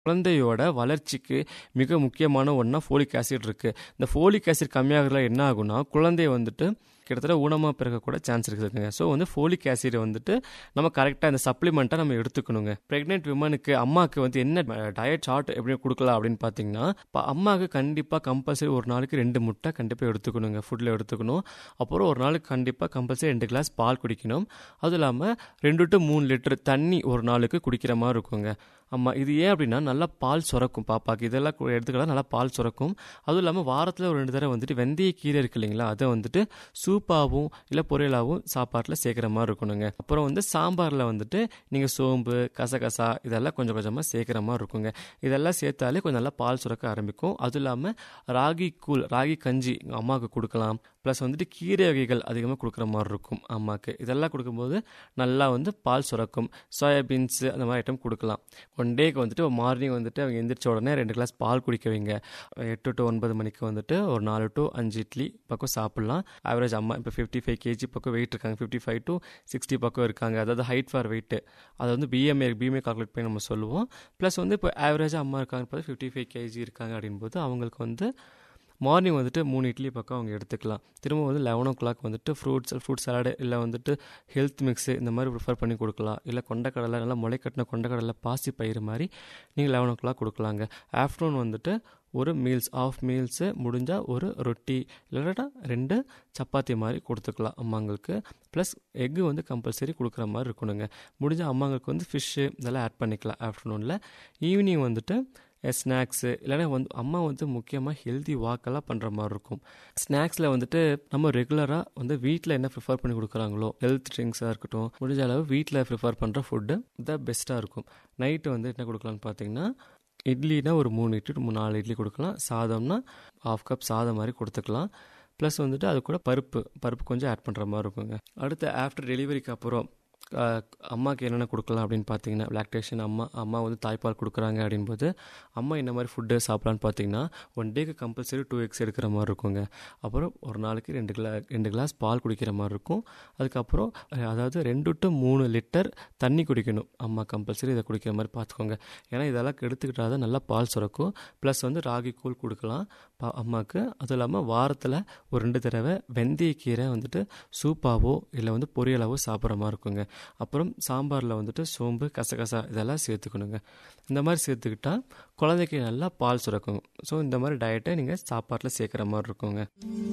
குழந்தையோட வளர்ச்சிக்கு மிக முக்கியமான ஒன்றா ஃபோலிக் ஆசிட் இருக்குது இந்த ஃபோலிக் ஆசிட் கம்மியாகிறதுல என்ன ஆகும்னா குழந்தைய வந்துட்டு கிட்டத்தட்ட ஊனமாக பிறக்கக்கூட சான்ஸ் இருக்குதுங்க ஸோ வந்து ஃபோலிக் ஆசிட் வந்துட்டு நம்ம கரெக்டாக இந்த சப்ளிமெண்ட்டாக நம்ம எடுத்துக்கணுங்க ப்ரெக்னென்ட் விமனுக்கு அம்மாவுக்கு வந்து என்ன டயட் சார்ட் எப்படி கொடுக்கலாம் அப்படின்னு பார்த்தீங்கன்னா இப்போ அம்மாவுக்கு கண்டிப்பாக கம்பல்சரி ஒரு நாளைக்கு ரெண்டு முட்டை கண்டிப்பாக எடுத்துக்கணுங்க ஃபுட்டில் எடுத்துக்கணும் அப்புறம் ஒரு நாளுக்கு கண்டிப்பாக கம்பல்சரி ரெண்டு கிளாஸ் பால் குடிக்கணும் அதுவும் இல்லாமல் ரெண்டு டு மூணு லிட்டர் தண்ணி ஒரு நாளுக்கு குடிக்கிற மாதிரி இருக்குங்க ஆமாம் இது ஏன் அப்படின்னா நல்லா பால் சுரக்கும் பாப்பாக்கு இதெல்லாம் கு- எடுத்துக்கலாம் நல்லா பால் சுரக்கும் அதுவும் இல்லாமல் வாரத்தில் ஒரு ரெண்டு தடவை வந்துட்டு வெந்தய கீரை இருக்கு இல்லைங்களா அதை வந்துட்டு சூப்பாகவும் இல்லை பொரியலாகவும் சாப்பாட்டில் சேர்க்குற மாதிரி இருக்கணுங்க அப்புறம் வந்து சாம்பாரில் வந்துட்டு நீங்கள் சோம்பு கசகசா இதெல்லாம் கொஞ்சம் கொஞ்சமாக சேர்க்குற மாதிரி இருக்குங்க இதெல்லாம் சேர்த்தாலே கொஞ்சம் நல்லா பால் சுரக்க ஆரம்பிக்கும் அதுவும் இல்லாமல் ராகி கூழ் ராகி கஞ்சி அம்மாவுக்கு கொடுக்கலாம் ப்ளஸ் வந்துட்டு கீரை வகைகள் அதிகமாக கொடுக்குற மாதிரி இருக்கும் அம்மாவுக்கு இதெல்லாம் கொடுக்கும்போது நல்லா வந்து பால் சுரக்கும் சோயாபீன்ஸ் அந்த மாதிரி ஐட்டம் கொடுக்கலாம் ஒன் டேக்கு வந்துட்டு மார்னிங் வந்துட்டு அவங்க எந்திரிச்ச உடனே ரெண்டு கிளாஸ் பால் குடிக்க வைங்க எட்டு டு ஒன்பது மணிக்கு வந்துட்டு ஒரு நாலு டு அஞ்சு இட்லி பக்கம் சாப்பிட்லாம் ஆவரேஜ் அம்மா இப்போ ஃபிஃப்டி ஃபைவ் கேஜி பக்கம் வெயிட் இருக்காங்க ஃபிஃப்டி ஃபைவ் டு சிக்ஸ்டி பக்கம் இருக்காங்க அதாவது ஹைட் ஃபார் வெயிட் அதை வந்து பிஎம்ஏ பிஎம்ஏ கால்குலேட் பண்ணி நம்ம சொல்லுவோம் ப்ளஸ் வந்து இப்போ ஆவரேஜாக அம்மா இருக்காங்க பார்த்து ஃபிஃப்டி ஃபைவ் கேஜி இருக்காங்க அப்படின்போது அவங்களுக்கு வந்து மார்னிங் வந்துட்டு மூணு இட்லி பக்கம் அவங்க எடுத்துக்கலாம் திரும்ப வந்து லெவன் ஓ கிளாக் வந்துட்டு ஃப்ரூட்ஸ் ஃப்ரூட் சாலடு இல்லை வந்துட்டு ஹெல்த் மிக்ஸு இந்த மாதிரி ப்ரிஃபர் பண்ணி கொடுக்கலாம் இல்லை கொண்டக்கடலை நல்லா முளைக்கட்டின கொண்டக்கடலை பாசி பயிறு மாதிரி நீங்கள் லெவன் ஓ கிளாக் கொடுக்கலாங்க ஆஃப்டர்நூன் வந்துட்டு ஒரு மீல்ஸ் ஆஃப் மீல்ஸு முடிஞ்சால் ஒரு ரொட்டி இல்லைன்னா ரெண்டு சப்பாத்தி மாதிரி கொடுத்துக்கலாம் அம்மாங்களுக்கு ப்ளஸ் எக்கு வந்து கம்பல்சரி கொடுக்குற மாதிரி இருக்கணுங்க முடிஞ்ச அம்மாங்களுக்கு வந்து ஃபிஷ்ஷு இதெல்லாம் ஆட் பண்ணிக்கலாம் ஆஃப்டர்நூனில் ஈவினிங் வந்துட்டு ஸ்நாக்ஸு இல்லைன்னா வந்து அம்மா வந்து முக்கியமாக ஹெல்தி வாக்கெல்லாம் பண்ணுற மாதிரி இருக்கும் ஸ்நாக்ஸில் வந்துட்டு நம்ம ரெகுலராக வந்து வீட்டில் என்ன ப்ரிஃபர் பண்ணி கொடுக்குறாங்களோ ஹெல்த் ட்ரிங்க்ஸாக இருக்கட்டும் முடிஞ்ச அளவு வீட்டில் ப்ரிஃபர் பண்ணுற ஃபுட்டு தான் பெஸ்ட்டாக இருக்கும் நைட்டு வந்து என்ன கொடுக்கலான்னு பார்த்தீங்கன்னா இட்லினா ஒரு மூணு இட்லி மூணு நாலு இட்லி கொடுக்கலாம் சாதம்னா ஹாஃப் கப் சாதம் மாதிரி கொடுத்துக்கலாம் ப்ளஸ் வந்துட்டு அது கூட பருப்பு பருப்பு கொஞ்சம் ஆட் பண்ணுற மாதிரி இருக்குங்க அடுத்து ஆஃப்டர் டெலிவரிக்கு அப்புறம் அஹ், அம்மாவுக்கு என்னென்ன கொடுக்கலாம் அப்படின்னு பார்த்தீங்கன்னா லாக்டேஷன் அம்மா அம்மா வந்து தாய்ப்பால் கொடுக்குறாங்க அப்படின்போது அம்மா என்ன மாதிரி ஃபுட்டு சாப்பிட்லான்னு பார்த்தீங்கன்னா ஒன் டேக்கு கம்பல்சரி டூ எக்ஸ் எடுக்கிற மாதிரி இருக்குங்க அப்புறம் ஒரு நாளைக்கு ரெண்டு கிளா ரெண்டு கிளாஸ் பால் குடிக்கிற மாதிரி இருக்கும் அதுக்கப்புறம் அஹ், அதாவது ரெண்டு டு மூணு லிட்டர் தண்ணி குடிக்கணும் அம்மா கம்பல்சரி இதை குடிக்கிற மாதிரி பார்த்துக்கோங்க ஏன்னா இதெல்லாம் எடுத்துக்கிட்டா தான் நல்லா பால் சுரக்கும் ப்ளஸ் வந்து ராகி கூழ் கொடுக்கலாம் பா அம்மாவுக்கு அதுவும் இல்லாமல் வாரத்தில் ஒரு ரெண்டு தடவை வெந்தயக்கீரை வந்துட்டு சூப்பாவோ இல்லை வந்து பொரியலாவோ சாப்பிட்ற மாதிரி இருக்குங்க அப்புறம் சாம்பாரில் வந்துட்டு சோம்பு கசகசா இதெல்லாம் சேர்த்துக்கணுங்க இந்த மாதிரி சேர்த்துக்கிட்டா குழந்தைக்கு நல்லா பால் சுரக்கும் ஸோ இந்த மாதிரி டயட்டை நீங்கள் சாப்பாட்டில் சேர்க்குற மாதிரி இருக்குங்க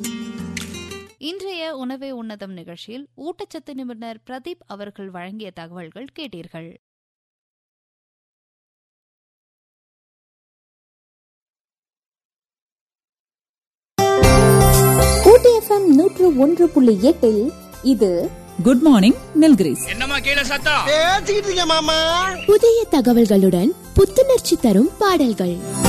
இன்றைய உணவே உன்னதம் நிகழ்ச்சியில் ஊட்டச்சத்து நிபுணர் பிரதீப் அவர்கள் வழங்கிய தகவல்கள் கேட்டீர்கள் ஊட்டி எஃப்எம் நூற்று ஒன்று புள்ளி எட்டில் இது குட் மார்னிங் நில்கிரிஸ் என்னம்மா கீழே சத்தம் பேசிக்கிட்டு இருக்கேன் மாமா புதிய தகவல்களுடன் புத்துணர்ச்சி தரும் பாடல்கள்